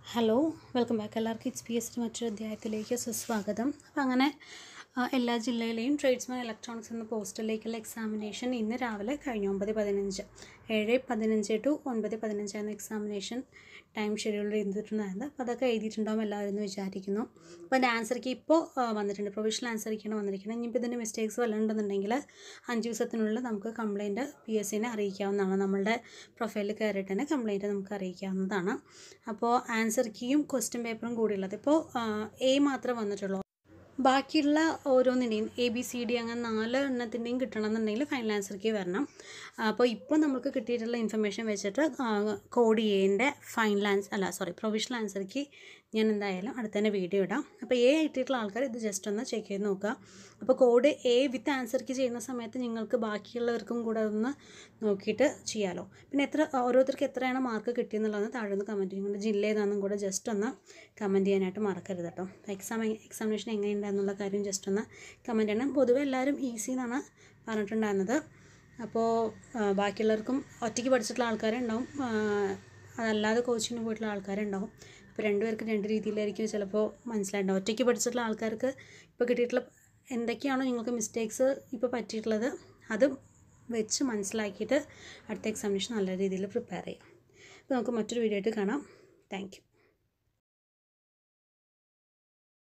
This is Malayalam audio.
ഹലോ വെൽക്കം ബാക്ക് എല്ലാവർക്കും ഇറ്റ്സ് പി എസ് മറ്റൊരു അധ്യായത്തിലേക്ക് സുസ്വാഗതം അപ്പോൾ അങ്ങനെ ആ, എല്ലാ ജില്ലയിലെയും ട്രേഡ്സ്മാൻ ഇലക്ട്രോണിക്സ് എന്ന പോസ്റ്റലിലേക്കുള്ള എക്സാമിനേഷൻ ഇന്ന് രാവിലെ കഴിഞ്ഞു ഒമ്പത് പതിനഞ്ച് ഏഴ് പതിനഞ്ച് ടു ഒൻപത് പതിനഞ്ചായിരുന്നു എക്സാമിനേഷൻ ടൈം ഷെഡ്യൂൾ ചെയ്തിട്ടുണ്ടായിരുന്നത് അപ്പോൾ അതൊക്കെ എഴുതിയിട്ടുണ്ടാവും എല്ലാവരും എന്ന് വിചാരിക്കുന്നു അപ്പോൾ അതിൻ്റെ ആൻസർ കീ ഇപ്പോൾ ആ, വന്നിട്ടുണ്ട് പ്രൊവിഷണൽ ആൻസർ കീയാണ് വന്നിരിക്കുന്നത് ഇനിയിപ്പോൾ ഇതിൻ്റെ മിസ്റ്റേക്സ് വല്ലതും ഉണ്ടെന്നുണ്ടെങ്കിൽ അഞ്ച് ദിവസത്തിനുള്ളിൽ നമുക്ക് കംപ്ലയിൻറ്റ് പി എസ് സിനെ അറിയിക്കാവുന്നതാണ് നമ്മളുടെ പ്രൊഫൈലിൽ കയറിയിട്ട് തന്നെ കംപ്ലയിൻറ്റ് നമുക്ക് അറിയിക്കാവുന്നതാണ് അപ്പോൾ ആൻസർ കീയും ക്വസ്റ്റ്യൻ പേപ്പറും കൂടിയുള്ളത് ഇപ്പോൾ എ മാത്രമേ വന്നിട്ടുള്ളൂ ബാക്കിയുള്ള ഓരോന്നിൻ്റെയും എ ബി സി ഡി അങ്ങനെ നാല് എണ്ണത്തിൻ്റെയും കിട്ടണമെന്നുണ്ടെങ്കിൽ ഫൈനൽ ആൻസർ കീ വരണം അപ്പോൾ ഇപ്പോൾ നമുക്ക് കിട്ടിയിട്ടുള്ള ഇൻഫർമേഷൻ വെച്ചിട്ട് കോഡ് എൻ്റെ ഫൈനൽ ആൻസർ അല്ല സോറി പ്രൊവിഷണൽ ആൻസർ കീ ഞാൻ എന്തായാലും അടുത്ത തന്നെ വീഡിയോ ഇടാം അപ്പോൾ എ കിട്ടിയിട്ടുള്ള ആൾക്കാർ ഇത് ജസ്റ്റ് ഒന്ന് ചെക്ക് ചെയ്ത് നോക്കുക അപ്പോൾ code A with answer key ചെയ്യുന്ന സമയത്ത് നിങ്ങൾക്ക് ബാക്കിയുള്ളവർക്കും കൂടെ ഒന്ന് നോക്കിയിട്ട് ചെയ്യാമല്ലോ പിന്നെ എത്ര ഓരോരുത്തർക്ക് എത്രയാണ് മാർക്ക് കിട്ടിയെന്നുള്ളത് താഴെ ഒന്ന് കമൻറ്റ് ചെയ്യുന്നുണ്ട് ജില്ല ഏതാണെന്നും കൂടെ ജസ്റ്റ് ഒന്ന് കമൻറ്റ് ചെയ്യാനായിട്ട് മറക്കരുത് കേട്ടോ എക്സാം എക്സാമിനേഷൻ എങ്ങനെയുണ്ടെന്നുള്ള കാര്യം ജസ്റ്റ് ഒന്ന് കമൻറ്റ് ചെയ്യണം പൊതുവെ എല്ലാവരും ഈസി എന്നാണ് പറഞ്ഞിട്ടുണ്ടായിരുന്നത് അപ്പോൾ ആ, ബാക്കിയുള്ളവർക്കും ഒറ്റയ്ക്ക് പഠിച്ചിട്ടുള്ള ആൾക്കാരുണ്ടാവും ആ, അതല്ലാതെ കോച്ചിങ്ങിന് പോയിട്ടുള്ള ആൾക്കാരുണ്ടാവും അപ്പോൾ രണ്ടുപേർക്ക് രണ്ട് രീതിയിലായിരിക്കും ചിലപ്പോൾ മനസ്സിലായിട്ടുണ്ടാവും ഒറ്റയ്ക്ക് പഠിച്ചിട്ടുള്ള ആൾക്കാർക്ക് ഇപ്പോൾ കിട്ടിയിട്ടുള്ള എന്തൊക്കെയാണോ നിങ്ങൾക്ക് മിസ്റ്റേക്സ് ഇപ്പോൾ പറ്റിയിട്ടുള്ളത് അത് വെച്ച് മനസ്സിലാക്കിയിട്ട് അടുത്ത എക്സാമിനേഷൻ നല്ല രീതിയിൽ പ്രിപ്പയർ ചെയ്യാം അപ്പോൾ നമുക്ക് മറ്റൊരു വീഡിയോ ആയിട്ട് കാണാം താങ്ക് യു